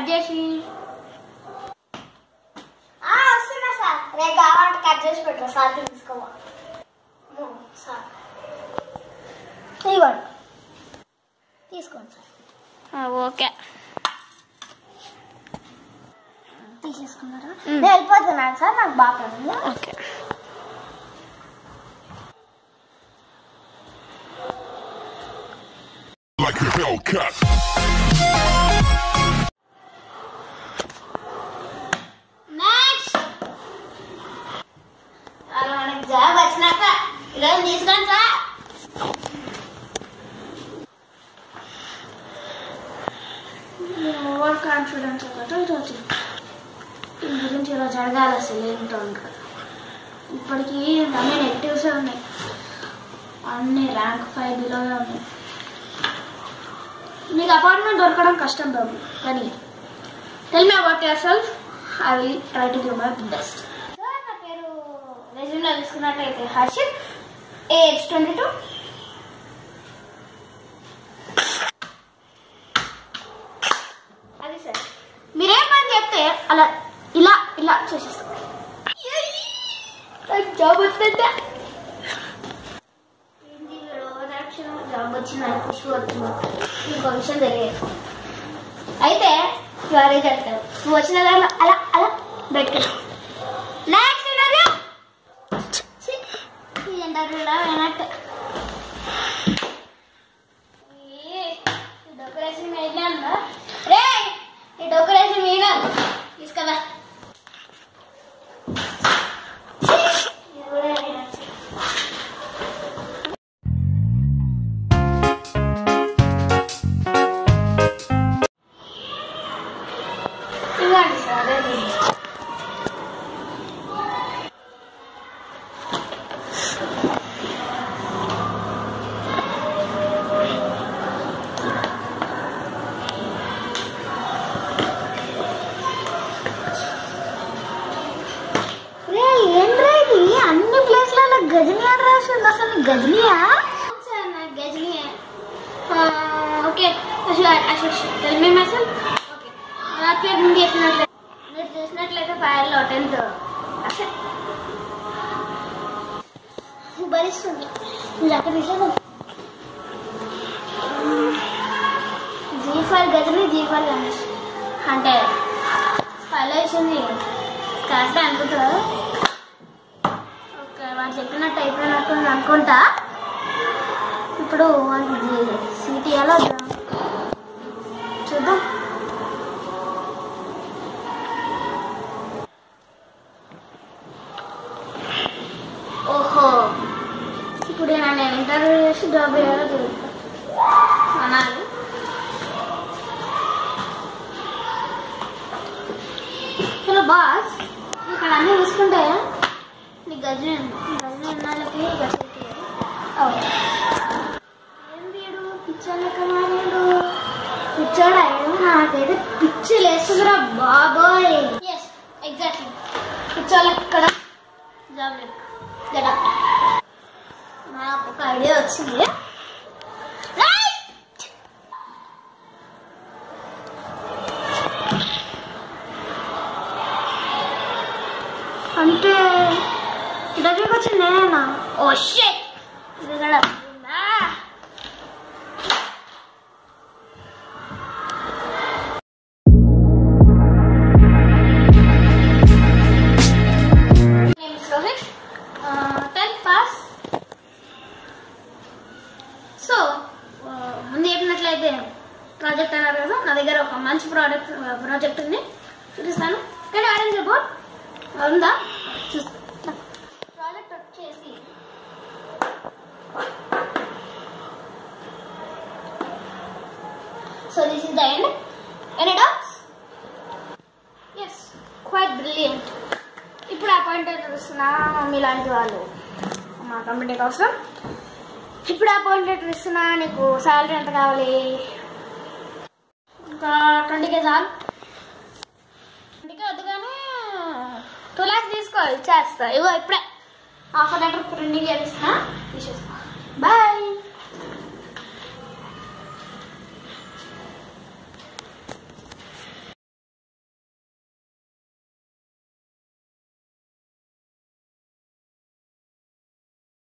చేసి ఆ, వస్తున్నా సార్ రేపు కావాలంటే కట్ చేసి పెట్టరా సార్ తీసుకోవా సార్ ఇవ్వండి తీసుకోండి సార్ ఓకే తీసేసుకున్నారా మ్. నేను వెళ్ళిపోతున్నాను సార్ నాకు బాగా పని ఉంది. Okay like a Hellcat. Next అలా మనకి జాబ్ వచ్చినాక ఈరోజు తీసుకోండి సార్ ఓవర్ కాన్ఫిడెన్స్ ఒకటి ఈరోజు దీని గురించి ఈరోజు అడగాలి అసలు ఏంటో కదా ఇప్పటికీ అన్ని నెగిటివ్స్ ఉన్నాయి అన్ని ర్యాంక్ ఫైవ్ బిలోనే ఉన్నాయి మీకు అపార్ట్మెంట్ దొరకడం కష్టం బాబు కానీ tell me about yourself I will try to give my best sir నా పేరు రెజ్యూమ్లో తీసుకున్నట్లయితే హర్షిత్ ఏజ్ ట్వంటీ టూ అది సార్ మీరేం పని చెప్తే అలా ఇలా ఇలా చేసేస్తాం జాబ్ వచ్చిందంటే ఏంటి రోజు యాక్షన్ జాబ్ వచ్చింది ఖుషి వస్తుంది ఇంకో విషయం తెలియదు అయితే జ్వరే చెప్తావు నువ్వు వచ్చిన దాంట్లో అలా అలా బయటకు నెక్స్ట్ ఇంటర్వ్యూ ఈ ఇంటర్వ్యూలో అయినట్టు డెకరేషన్ మీద ఉందా రే ఈ డెకరేషన్ మీద తీసుకురా ఇది కూడా అయినట్టు. ఇవ్వండి సార్ రెజ్యూమ్ రే ఏంట్రా ఇది అన్ని ప్లేస్లలో గజని అని రాసి ఉంది అసలు గజనియా సార్ నాకు గజని okay tell me message okay నా పేరు నుండి చెప్పినట్లయితే మీరు చూసినట్లయితే ఫైర్లో టెన్త్ భరిస్తుంది మీరు అక్కడ తీసేద్దాం జీ ఫైవ్ గజని జీ ఫైవ్ గణేష్ అంటే ఫైవ్లో వేసింది కరెక్ట్ అనుకుంటారు ఓకే వాళ్ళు చెప్పినట్టు అయిపోయినట్టు ఉంది అనుకుంటా ఇప్పుడు వాళ్ళకి సీట్ ఎలా చూద్దాం ఓహో ఇప్పుడు నన్ను ఇంటర్వ్యూ చేసి జాబ్ చేయాలో తెలుస్తా అనాలి హలో బాస్ ఇక్కడ అన్నీ చూసుకుంటే నీ గజని గజని ఉన్నాళ్ళకి గజని ఏంది ఈడు పిచ్చోళ్ళ కమారీడు పిచ్చోడా ఈడు? నాకైతే పిచ్చి లేస్తుందిరా బాబోయ్ ఎస్ ఎగ్జాక్ట్లీ పిచ్చోళ్ళకి ఇక్కడ జాబ్ లేదు గడా నాకు ఒక ఐడియా వచ్చింది Right! అంటే ఇంటర్వ్యూకి వచ్చింది నేనేనా ఓ షిట్ ఇది కూడా ఉందా? name is Rohit. Uh, 10th pass. So ముందు చెప్పినట్లయితే ప్రాజెక్ట్ అన్నారు కదా నా దగ్గర ఒక మంచి ప్రోడక్ట్ ప్రాజెక్ట్ ఉంది చూపిస్తాను కానీ ఆరెంజ్ రిపోర్ట్ ఉందా ప్రాజెక్ట్ వచ్చేసి so this is the end any doubts yes quite brilliant ఇప్పుడు అపాయింటెడ్ ఇస్తున్నా మీలాంటి వాళ్ళు మా కంపెనీకి అవసరం ఇప్పుడు అపాయింటెడ్ ఇస్తున్నా నీకు శాలరీ ఎంత కావాలి ఇంకా ట్వంటీ కే చాలు ట్వంటీకే వద్దు కానీ టూ ల్యాక్స్ తీసుకో ఇచ్చేస్తా ఇగో ఇప్పుడే ఆఫర్ లెటర్ ప్రింటింగ్ చేపిస్తున్నా తీసేస్తా బాయ్